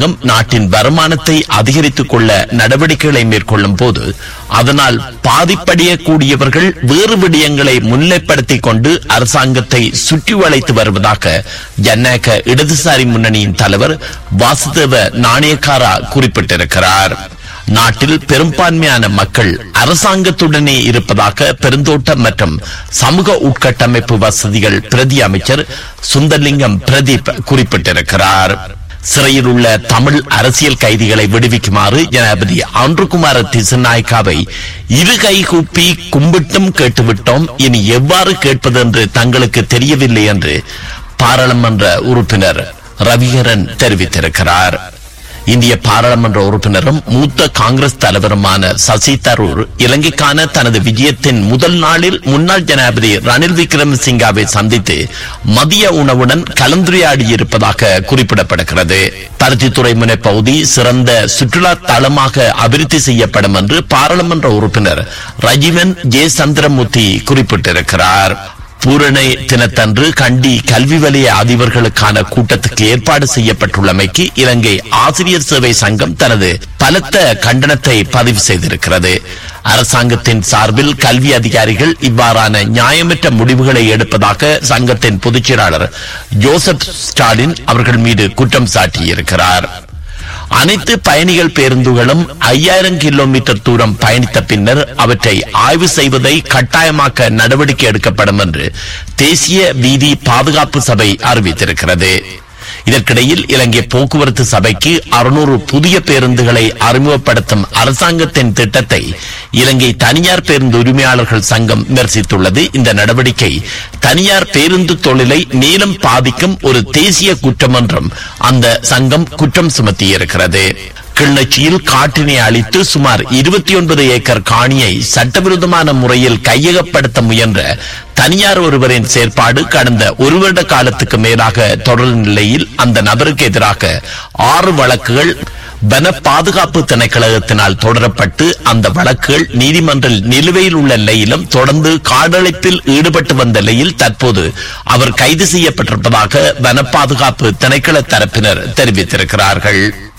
அரசாங்கம் நாட்டின் வருமானத்தை அதிகரித்துக் கொள்ள நடவடிக்கைகளை மேற்கொள்ளும் போது அதனால் பாதிப்படையக்கூடியவர்கள் வேறு விடயங்களை முன்னிலைப்படுத்திக் கொண்டு அரசாங்கத்தை சுற்றி வளைத்து வருவதாக ஜனநாயக இடதுசாரி முன்னணியின் தலைவர் வாசுதேவ நாணயக்காரா குறிப்பிட்டிருக்கிறார் நாட்டில் பெரும்பான்மையான மக்கள் அரசாங்கத்துடனே இருப்பதாக பெருந்தோட்டம் மற்றும் சமூக உட்கட்டமைப்பு வசதிகள் பிரதி அமைச்சர் சுந்தர்லிங்கம் பிரதீப் குறிப்பிட்டிருக்கிறார் சிறையில் உள்ள தமிழ் அரசியல் கைதிகளை விடுவிக்குமாறு ஜனாதிபதி ஆண்டுகுமார திசநாயக்காவை இரு கை கூப்பி கும்பிட்டும் கேட்டுவிட்டோம் இனி எவ்வாறு கேட்பது என்று தங்களுக்கு தெரியவில்லை என்று பாராளுமன்ற உறுப்பினர் ரவிகரன் தெரிவித்திருக்கிறார் இந்திய பாராளுமன்ற உறுப்பினரும் மூத்த காங்கிரஸ் தலைவருமான சசி தரூர் இலங்கைக்கான தனது விஜயத்தின் முதல் நாளில் முன்னாள் ஜனாதிபதி ரணில் விக்ரமசிங்காவை சந்தித்து மதிய உணவுடன் கலந்துரையாடியிருப்பதாக குறிப்பிடப்படுகிறது பருத்தித்துறை முனை பகுதி சிறந்த சுற்றுலா தளமாக அபிவிருத்தி செய்யப்படும் என்று பாராளுமன்ற உறுப்பினர் ரஜீவன் ஜே சந்திரமூர்த்தி குறிப்பிட்டிருக்கிறார் பூரணை தினத்தன்று கண்டி கல்வி வலய அதிபர்களுக்கான கூட்டத்துக்கு ஏற்பாடு செய்யப்பட்டுள்ளமைக்கு இலங்கை ஆசிரியர் சேவை சங்கம் தனது பலத்த கண்டனத்தை பதிவு செய்திருக்கிறது அரசாங்கத்தின் சார்பில் கல்வி அதிகாரிகள் இவ்வாறான நியாயமற்ற முடிவுகளை எடுப்பதாக சங்கத்தின் பொதுச் செயலாளர் ஜோசப் ஸ்டாலின் அவர்கள் மீது குற்றம் சாட்டியிருக்கிறார் அனைத்து பயணிகள் பேருந்துகளும் ஐயாயிரம் கிலோமீட்டர் தூரம் பயணித்த பின்னர் அவற்றை ஆய்வு செய்வதை கட்டாயமாக்க நடவடிக்கை எடுக்கப்படும் என்று தேசிய வீதி பாதுகாப்பு சபை அறிவித்திருக்கிறது இதற்கிடையில் இலங்கை போக்குவரத்து சபைக்கு அறுநூறு புதிய பேருந்துகளை அறிமுகப்படுத்தும் அரசாங்கத்தின் திட்டத்தை இலங்கை தனியார் பேருந்து உரிமையாளர்கள் சங்கம் விமர்சித்துள்ளது இந்த நடவடிக்கை தனியார் பேருந்து தொழிலை மேலும் பாதிக்கும் ஒரு தேசிய குற்றம் என்றும் அந்த சங்கம் குற்றம் சுமத்தியிருக்கிறது கிளிநொச்சியில் காட்டினை அழித்து சுமார் இருபத்தி ஒன்பது ஏக்கர் காணியை சட்டவிரோதமான முறையில் கையகப்படுத்த முயன்ற தனியார் ஒருவரின் செயற்பாடு கடந்த ஒரு வருட காலத்துக்கு மேலாக தொடரும் நிலையில் அந்த நபருக்கு எதிராக ஆறு வழக்குகள் வன பாதுகாப்பு திணைக்களத்தினால் தொடரப்பட்டு அந்த வழக்குகள் நீதிமன்றில் நிலுவையில் உள்ள நிலையிலும் தொடர்ந்து காடழிப்பில் ஈடுபட்டு வந்த நிலையில் தற்போது அவர் கைது செய்யப்பட்டிருப்பதாக வன பாதுகாப்பு திணைக்கள தரப்பினர் தெரிவித்திருக்கிறார்கள்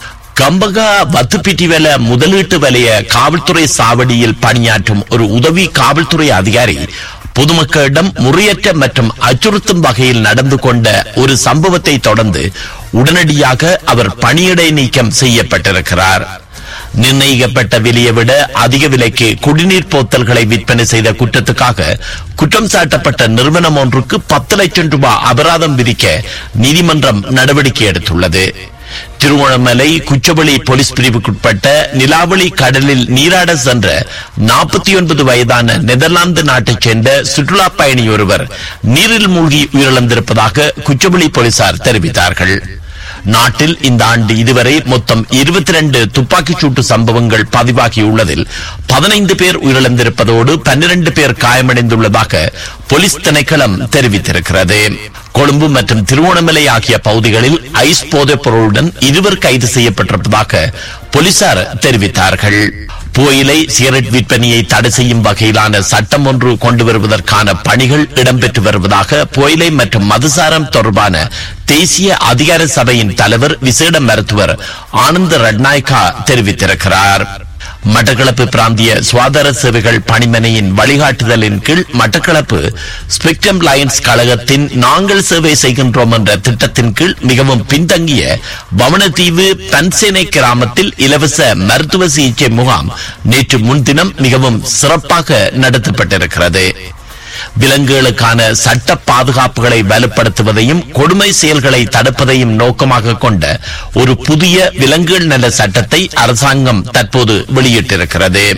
கம்பகா வத்துப்பிட்டி வேல முதலீட்டு வலய காவல்துறை சாவடியில் பணியாற்றும் ஒரு உதவி காவல்துறை அதிகாரி பொதுமக்களிடம் முறையற்ற மற்றும் அச்சுறுத்தும் வகையில் நடந்து கொண்ட ஒரு சம்பவத்தை தொடர்ந்து உடனடியாக அவர் பணியிடை நீக்கம் செய்யப்பட்டிருக்கிறார் நிர்ணயிக்கப்பட்ட விலையை விட அதிக விலைக்கு குடிநீர் போத்தல்களை விற்பனை செய்த குற்றத்துக்காக குற்றம் சாட்டப்பட்ட நிறுவனம் ஒன்றுக்கு பத்து லட்சம் ரூபாய் அபராதம் விதிக்க நீதிமன்றம் நடவடிக்கை எடுத்துள்ளது திருவண்ணாமலை குச்சவெளி போலீஸ் பிரிவுக்குட்பட்ட நிலாவளி கடலில் நீராட சென்ற நாற்பத்தி ஒன்பது வயதான நெதர்லாந்து நாட்டைச் சேர்ந்த சுற்றுலா பயணி ஒருவர் நீரில் மூழ்கி உயிரிழந்திருப்பதாக குச்சவெளி போலீசார் தெரிவித்தார்கள் நாட்டில் இந்த ஆண்டு இதுவரை மொத்தம் இருபத்தி ரெண்டு துப்பாக்கிச் சூட்டு சம்பவங்கள் பதிவாகியுள்ளதில் பதினைந்து பேர் உயிரிழந்திருப்பதோடு பன்னிரண்டு பேர் காயமடைந்துள்ளதாக போலீஸ் திணைக்களம் தெரிவித்திருக்கிறது கொழும்பு மற்றும் திருவோணமலை ஆகிய பகுதிகளில் ஐஸ் போதைப் பொருளுடன் இருவர் கைது செய்யப்பட்டிருப்பதாக போலீசார் தெரிவித்தார்கள் புகையிலை சிகரெட் விற்பனையை தடை செய்யும் வகையிலான சட்டம் ஒன்று கொண்டு வருவதற்கான பணிகள் இடம்பெற்று வருவதாக புகையிலை மற்றும் மதுசாரம் தொடர்பான தேசிய அதிகார சபையின் தலைவர் விசேட மருத்துவர் ஆனந்த ரட்நாயக்கா தெரிவித்திருக்கிறார் மட்டக்களப்பு பிராந்திய சுகாதார சேவைகள் பணிமனையின் வழிகாட்டுதலின் கீழ் மட்டக்களப்பு ஸ்பெக்ட்ரம் லயன்ஸ் கழகத்தின் நாங்கள் சேவை செய்கின்றோம் என்ற திட்டத்தின் கீழ் மிகவும் பின்தங்கிய வவனத்தீவு பன்சேனை கிராமத்தில் இலவச மருத்துவ சிகிச்சை முகாம் நேற்று முன்தினம் மிகவும் சிறப்பாக நடத்தப்பட்டிருக்கிறது விலங்குகளுக்கான சட்ட பாதுகாப்புகளை வலுப்படுத்துவதையும் கொடுமை செயல்களை தடுப்பதையும் நோக்கமாக கொண்ட ஒரு புதிய விலங்குகள் நல சட்டத்தை அரசாங்கம் தற்போது வெளியிட்டிருக்கிறது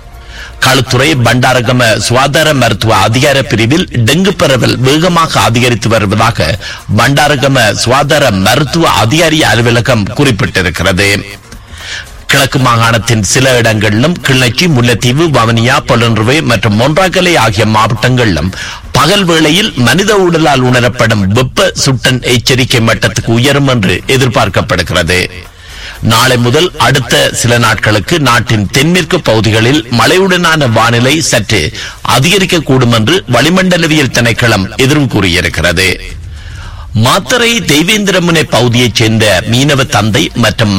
களுத்துறை பண்டாரகம சுகாதார மருத்துவ அதிகார பிரிவில் டெங்கு பரவல் வேகமாக அதிகரித்து வருவதாக பண்டாரகம சுகாதார மருத்துவ அதிகாரி அலுவலகம் குறிப்பிட்டிருக்கிறது கிழக்கு மாகாணத்தின் சில இடங்களிலும் கிளர்ச்சி முல்லைத்தீவு வவனியா பொலன்றுவை மற்றும் மொன்றாகலை ஆகிய மாவட்டங்களிலும் பகல் வேளையில் மனித உடலால் உணரப்படும் வெப்ப சுட்டன் எச்சரிக்கை மட்டத்துக்கு உயரும் என்று எதிர்பார்க்கப்படுகிறது நாளை முதல் அடுத்த சில நாட்களுக்கு நாட்டின் தென்மேற்கு பகுதிகளில் மழையுடனான வானிலை சற்று அதிகரிக்கக்கூடும் என்று வளிமண்டலவியல் திணைக்களம் எதிர்வு கூறியிருக்கிறது மாத்தரை தெய்வேந்திரமுனை பகுதியைச் சேர்ந்த மீனவ தந்தை மற்றும்